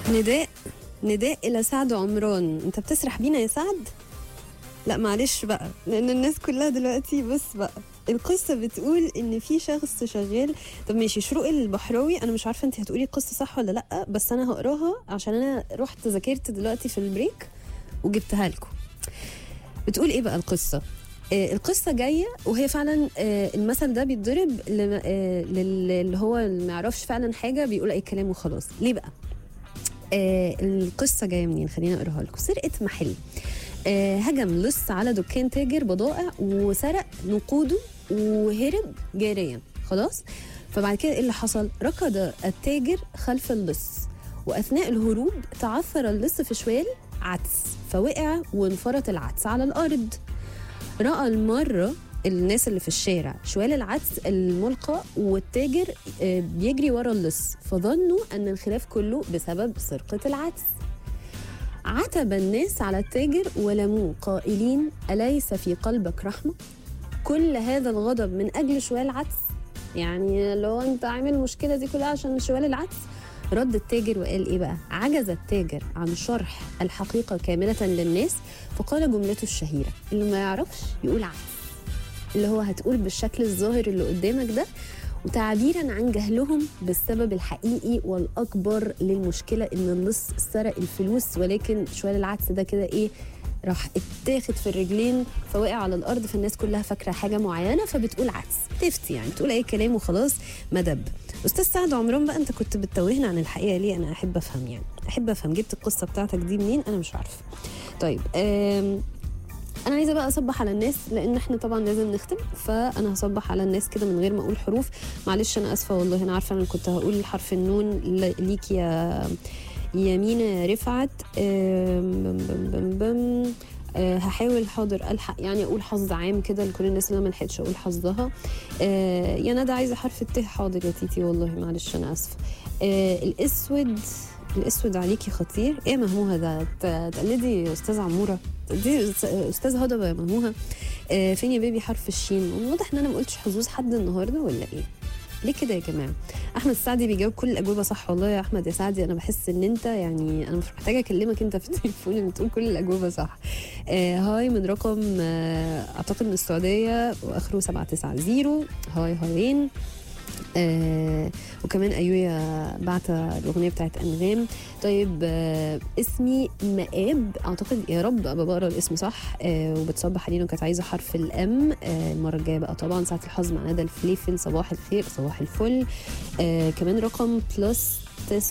نداء نداء الى سعد عمران انت بتسرح بينا يا سعد لا معلش بقى لان الناس كلها دلوقتي بص بقى القصه بتقول ان في شخص شغال طب ماشي شروق البحراوي انا مش عارفه انت هتقولي القصه صح ولا لا بس انا هقراها عشان انا رحت ذاكرت دلوقتي في البريك وجبتها لكم بتقول ايه بقى القصه آه القصه جايه وهي فعلا آه المثل ده بيتضرب ل- آه لل- اللي هو اللي ما يعرفش فعلا حاجه بيقول اي كلام وخلاص ليه بقى آه القصه جايه منين خليني اقراها لكم سرقه محل آه هجم لص على دكان تاجر بضائع وسرق نقوده وهرب جاريا خلاص فبعد كده ايه اللي حصل ركض التاجر خلف اللص واثناء الهروب تعثر اللص في شوال عدس فوقع وانفرط العدس على الارض راى المره الناس اللي في الشارع شوال العدس الملقى والتاجر آه، بيجري ورا اللص فظنوا ان الخلاف كله بسبب سرقه العدس عتب الناس على التاجر ولموه قائلين أليس في قلبك رحمة؟ كل هذا الغضب من أجل شوال عدس يعني لو أنت عامل المشكلة دي كلها عشان شوال العدس رد التاجر وقال إيه بقى؟ عجز التاجر عن شرح الحقيقة كاملة للناس فقال جملته الشهيرة اللي ما يعرفش يقول عدس اللي هو هتقول بالشكل الظاهر اللي قدامك ده وتعبيرا عن جهلهم بالسبب الحقيقي والاكبر للمشكله ان اللص سرق الفلوس ولكن شوال العدس ده كده ايه راح اتاخد في الرجلين فوقع على الارض فالناس كلها فاكره حاجه معينه فبتقول عدس تفتي يعني تقول اي كلام وخلاص مدب استاذ سعد عمران بقى انت كنت بتتوهنا عن الحقيقه ليه انا احب افهم يعني احب افهم جبت القصه بتاعتك دي منين انا مش عارفه طيب آم انا عايزه بقى اصبح على الناس لان احنا طبعا لازم نختم فانا هصبح على الناس كده من غير ما اقول حروف معلش انا اسفه والله انا عارفه انا كنت هقول حرف النون ل- ليك يا يمينة رفعت آم، بم بم بم بم آه، هحاول حاضر الحق يعني اقول حظ عام كده لكل الناس اللي أنا ما لحقتش اقول حظها آه، يا ندى عايزه حرف الت حاضر يا تيتي والله معلش انا اسفه آه، الاسود الاسود عليكي خطير ايه مهموها ده ت- تقلدي يا استاذ عموره دي استاذ هضبه يا مهموها آه، فين يا بيبي حرف الشين واضح ان انا ما قلتش حظوظ حد النهارده ولا ايه ليه كده يا جماعه احمد السعدي بيجاوب كل الاجوبه صح والله يا احمد يا سعدي انا بحس ان انت يعني انا مش محتاجه اكلمك انت في التليفون اللي بتقول كل الاجوبه صح آه هاي من رقم آه اعتقد من السعوديه واخره 790 هاي هايين آه وكمان ايويا بعت الاغنيه بتاعت انغام طيب آه اسمي مآب اعتقد يا رب ابقى بقرا الاسم صح آه وبتصبح علينا وكانت عايزه حرف الام آه المره الجايه بقى طبعا ساعه الحظ مع ندى الفليفل صباح الخير صباح الفل آه كمان رقم بلس